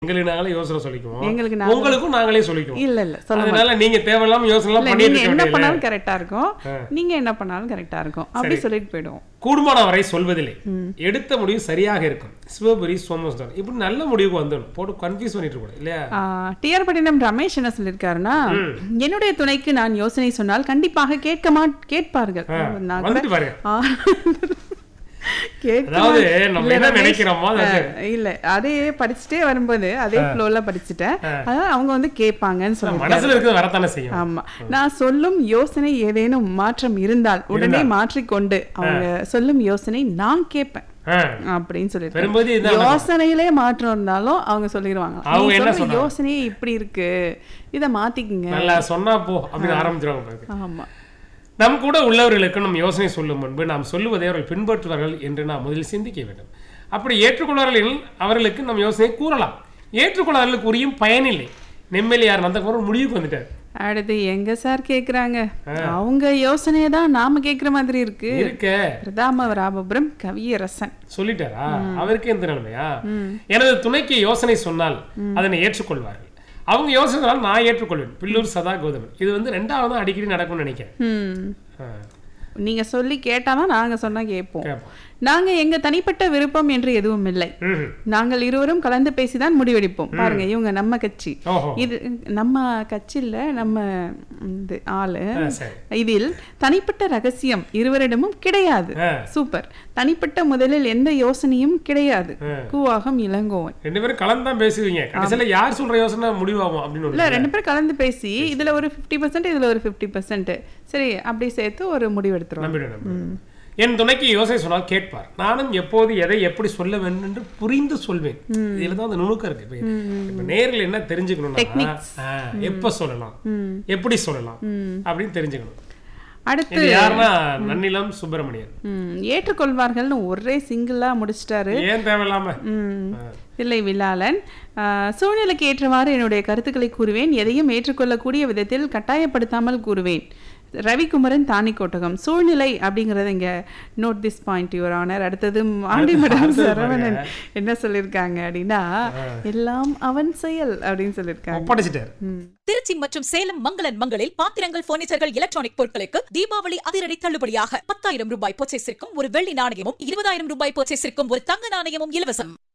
எங்களுக்கு நாங்களே யோசனை சொல்லிக்குவோம் எங்களுக்கு நாங்களே- உங்களுக்கும் நாங்களே சொல்லிக்குவோம் இல்ல இல்ல சொல்ல அதனால நீங்க தேவையில்லாம யோசனை எல்லாம் இல்ல பண்ணிட்டு நீங்க இருக்க என்ன வேண்டியதில்லை. பண்ணாலும் கரெக்டா இருக்கும் நீங்க என்ன பண்ணாலும் கரெக்டா இருக்கும் அப்படி சொல்லிட்டு போயிடுவோம் கூடுமான வரை சொல்வதில்லை எடுத்த முடிவு சரியாக இருக்கும் சிவபுரி சோமசுந்தரம் இப்படி நல்ல முடிவுக்கு வந்துடும் போட்டு கன்ஃபியூஸ் பண்ணிட்டு இருக்கக்கூடாது இல்லையா டிஆர் பட்டினம் ரமேஷ் என்ன சொல்லியிருக்காருன்னா என்னுடைய துணைக்கு நான் யோசனை சொன்னால் கண்டிப்பாக கேட்க மா கேட்பார்கள் நான் கூட வந்துட்டு பாருங்க ஆ, கேட்க அதாவது மா- நம்ம இல்ல என்ன ரமேஷ், நினைக்கிறோமோ அது ஆ, இல்ல அதே படிச்சுட்டே வரும்போது அதே ஃப்ளோல படிச்சுட்டேன் அதான் அவங்க வந்து கேட்பாங்கன்னு சொல்லி மனசுல இருக்கிறது வரத்தானே செய்யும் ஆமா நான் சொல்லும் யோசனை ஏதேனும் மாற்றம் இருந்தால் உடனே மாற்றிக்கொண்டு அவங்க சொல்லும் யோசனை நான் கேட்பேன் ஆ. அப்படின்னு சொல்லிட்டு பெரும்பகுதி இதுதான் யோசனையிலே மாற்றம் இருந்தாலும் அவங்க சொல்லிடுவாங்க அவங்க நீ என்ன சொல்ற யோசனையே இப்படி இருக்கு இத மாத்திக்குங்க நல்லா சொன்னா போ அப்படின்னு ஆரம்பிச்சிருவாங்க பாருங்க ஆமா நம் கூட உள்ளவர்களுக்கு நம் யோசனை சொல்லும் முன்பு நாம் சொல்லுவதை அவர்கள் பின்பற்றுவார்கள் என்று நாம் முதலில் சிந்திக்க வேண்டும் அப்படி ஏற்றுக்கொள்வார்கள் எனில் அவர்களுக்கு நம் யோசனை கூறலாம் ஏற்றுக்கொள்ளாதவர்களுக்கு உரியும் பயனில்லை நெம்மலியார் நந்தகுமார் முடிவுக்கு வந்துட்டார் அடுத்து எங்க சார் கேக்குறாங்க அவங்க யோசனையை தான் நாம கேக்குற மாதிரி இருக்கு இருக்க பிரதாம ராமபுரம் கவியரசன் சொல்லிட்டாரா அவருக்கே இந்த நிலைமையா எனது துணைக்கு யோசனை சொன்னால் அதனை ஏற்றுக்கொள்வார்கள் அவங்க யோசனை சொன்னால் நான் ஏற்றுக்கொள்வேன் பில்லூர் சதா கௌதமன் இது வந்து ரெண்டாவது அடிக்கடி நடக்கும்னு நினைக்கிறேன் ம். ஆ, நீங்க சொல்லி கேட்டாதான் நாங்க சொன்னா கேட்போம் கேட்போம். நாங்க எங்க தனிப்பட்ட விருப்பம் என்று எதுவும் இல்லை ம்ஹும். நாங்கள் இருவரும் கலந்து பேசிதான் முடிவெடுப்போம் பாருங்க இவங்க நம்ம கட்சி ஓஹோ இது நம்ம கட்சியில நம்ம இந்த ஆளு ஆ, சரி இதில் தனிப்பட்ட ரகசியம் இருவரிடமும் கிடையாது ஆ, சூப்பர் தனிப்பட்ட முதலில் எந்த யோசனையும் கிடையாது ஆ. கூவாகம் இளங்கோவன் ரெண்டு பேரும் கலந்து தான் பேசுவீங்க கடைசியில யார் சொல்ற யோசனை முடிவாகும் அப்படின்னு இல்ல ஒண்ணு. ரெண்டு பேரும் கலந்து பேசி இதுல ஒரு 50% பர்சன்ட் இதுல ஒரு 50% பர்சன்ட் சரி அப்படி சேர்த்து ஒரு முடிவு எடுத்துருவோம் நம்பிடு நம்பிடு என் துணைக்கு யோசனை சொன்னால் கேட்பார் நானும் எப்போது எதை எப்படி சொல்ல வேண்டும் என்று புரிந்து சொல்வேன் இதுல தான் அந்த நுணுக்கம் இருக்கு இப்ப இப்ப நேரில் என்ன தெரிஞ்சுக்கணும்னா ஆ, எப்ப சொல்லலாம் எப்படி சொல்லலாம் அப்படின்னு தெரிஞ்சுக்கணும் அடுத்து இது யாருன்னா நன்னிலம் சுப்பிரமணியன் ம், ஏற்றுக்கொள்வார்கள்னு ஒரே சிங்கிளா முடிச்சிட்டாரு ஏன் தேவையில்லாம ம். இல்லை விலாலன் ஆ, சூழ்நிலைக்கு ஏற்றவாறு என்னுடைய கருத்துக்களை கூறுவேன் எதையும் ஏற்றுக்கொள்ளக்கூடிய விதத்தில் கட்டாயப்படுத்தாமல் கூறுவேன் ரவிக்குமரன் தானிக்கோட்டகம் சூழ்நிலை அப்படிங்கறத இங்க note this point your honour அடுத்தது ஆண்டி மேடம் சரவணன் என்ன சொல்லியிருக்காங்க அப்படின்னா எல்லாம் அவன் செயல் அப்படின்னு சொல்லியிருக்காங்க ஒப்படைச்சிட்டாரு திருச்சி மற்றும் சேலம் மங்களன் மங்களில் பாத்திரங்கள் பர்னிச்சர்கள் எலக்ட்ரானிக் பொருட்களுக்கு தீபாவளி அதிரடி தள்ளுபடியாக பத்தாயிரம் ரூபாய் பர்ச்சேஸிற்கும் ஒரு வெள்ளி நாணயமும் இருபதாயிரம் ரூபாய் பர்ச்சேஸிற்கும் ஒரு தங்க நாணயமும் இலவசம்